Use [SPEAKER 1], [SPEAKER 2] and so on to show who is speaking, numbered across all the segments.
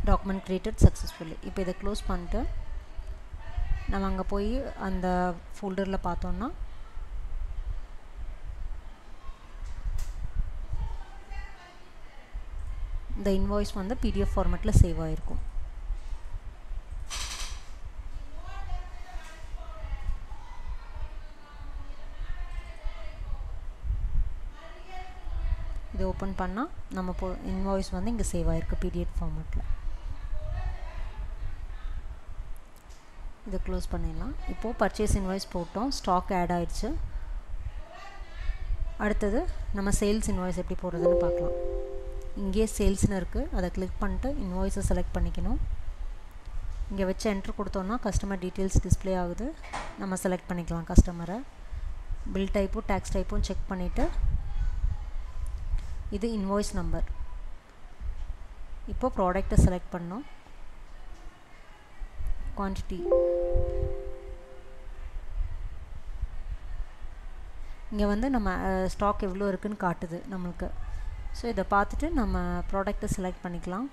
[SPEAKER 1] document created successfully இப்போ இதை close பண்ணிட்டு நம்ம அங்கே போய் அந்த ஃபோல்டரில் பார்த்தோன்னா இந்த இன்வாய்ஸ் வந்து பிடிஎஃப் ஃபார்மேட்டில் சேவ் ஆகிருக்கும் இது ஓப்பன் பண்ணால் நம்ம போ இன்வாய்ஸ் வந்து இங்கே சேவ் ஆகிருக்கு பிடிஎஃப் ஃபார்மேட்டில் இதை க்ளோஸ் பண்ணிடலாம் இப்போது பர்ச்சேஸ் இன்வாய்ஸ் போட்டோம் ஸ்டாக் ஆட் ஆயிடுச்சு அடுத்தது நம்ம சேல்ஸ் இன்வாய்ஸ் எப்படி போடுறதுன்னு பார்க்கலாம் இங்கேயே சேல்ஸ்னு இருக்குது அதை கிளிக் பண்ணிட்டு இன்வாய்ஸை செலக்ட் பண்ணிக்கணும் இங்கே வச்சு என்ட்ரு கொடுத்தோன்னா கஸ்டமர் டீட்டெயில்ஸ் டிஸ்பிளே ஆகுது நம்ம செலக்ட் பண்ணிக்கலாம் கஸ்டமரை பில் டைப்பும் டேக்ஸ் டைப்பும் செக் பண்ணிவிட்டு இது இன்வாய்ஸ் நம்பர் இப்போ ப்ராடக்டை செலக்ட் பண்ணோம் குவான்டிட்டி இங்கே வந்து நம்ம ஸ்டாக் எவ்வளோ இருக்குதுன்னு காட்டுது நம்மளுக்கு ஸோ இதை பார்த்துட்டு நம்ம ப்ராடக்டை செலக்ட் பண்ணிக்கலாம்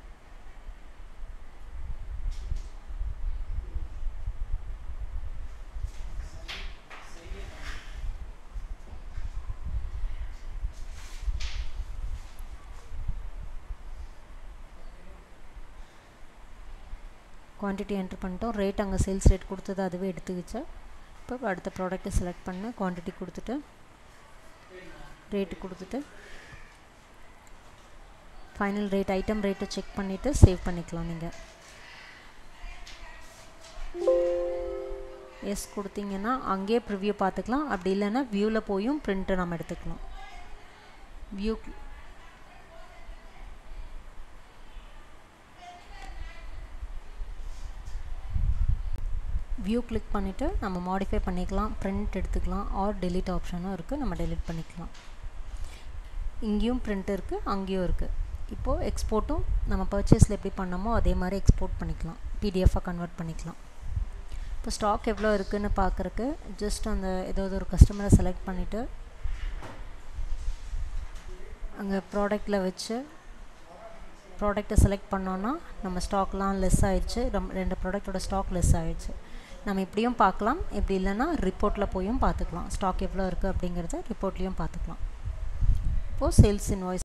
[SPEAKER 1] குவான்டிட்டி என்ட்ரு பண்ணிட்டோம் ரேட் அங்கே சேல்ஸ் ரேட் கொடுத்தது அதுவே எடுத்துக்கிச்சு இப்போ அடுத்த ப்ராடக்ட்டை செலக்ட் பண்ண குவான்டிட்டி கொடுத்துட்டு ரேட்டு கொடுத்துட்டு ஃபைனல் ரேட் ஐட்டம் ரேட்டை செக் பண்ணிவிட்டு சேவ் பண்ணிக்கலாம் நீங்கள் எஸ் கொடுத்தீங்கன்னா அங்கேயே ப்ரிவ்யூ பார்த்துக்கலாம் அப்படி இல்லைன்னா வியூவில் போயும் ப்ரிண்ட்டை நம்ம எடுத்துக்கலாம் வியூ வியூ கிளிக் பண்ணிவிட்டு நம்ம மாடிஃபை பண்ணிக்கலாம் ப்ரிண்ட் எடுத்துக்கலாம் ஆர் டெலிட் ஆப்ஷனும் இருக்குது நம்ம டெலிட் பண்ணிக்கலாம் இங்கேயும் ப்ரிண்ட் இருக்குது அங்கேயும் இருக்குது இப்போது எக்ஸ்போர்ட்டும் நம்ம பர்ச்சேஸில் எப்படி பண்ணோமோ அதே மாதிரி எக்ஸ்போர்ட் பண்ணிக்கலாம் பிடிஎஃபாக கன்வெர்ட் பண்ணிக்கலாம் இப்போ ஸ்டாக் எவ்வளோ இருக்குதுன்னு பார்க்குறக்கு ஜஸ்ட் அந்த ஏதாவது ஒரு கஸ்டமரை செலக்ட் பண்ணிவிட்டு அங்கே ப்ராடக்டில் வச்சு ப்ராடக்ட்டை செலக்ட் பண்ணோன்னா நம்ம ஸ்டாக்லாம் லெஸ் ஆயிடுச்சு ரெண்டு ப்ராடக்டோட ஸ்டாக் லெஸ் ஆயிடுச்சு நம்ம இப்படியும் பார்க்கலாம் இப்படி இல்லைன்னா ரிப்போர்ட்டில் போயும் பார்த்துக்கலாம் ஸ்டாக் எவ்வளோ இருக்குது அப்படிங்கிறத ரிப்போர்ட்லேயும் பார்த்துக்கலாம் இப்போது சேல்ஸ் இன்வாய்ஸ்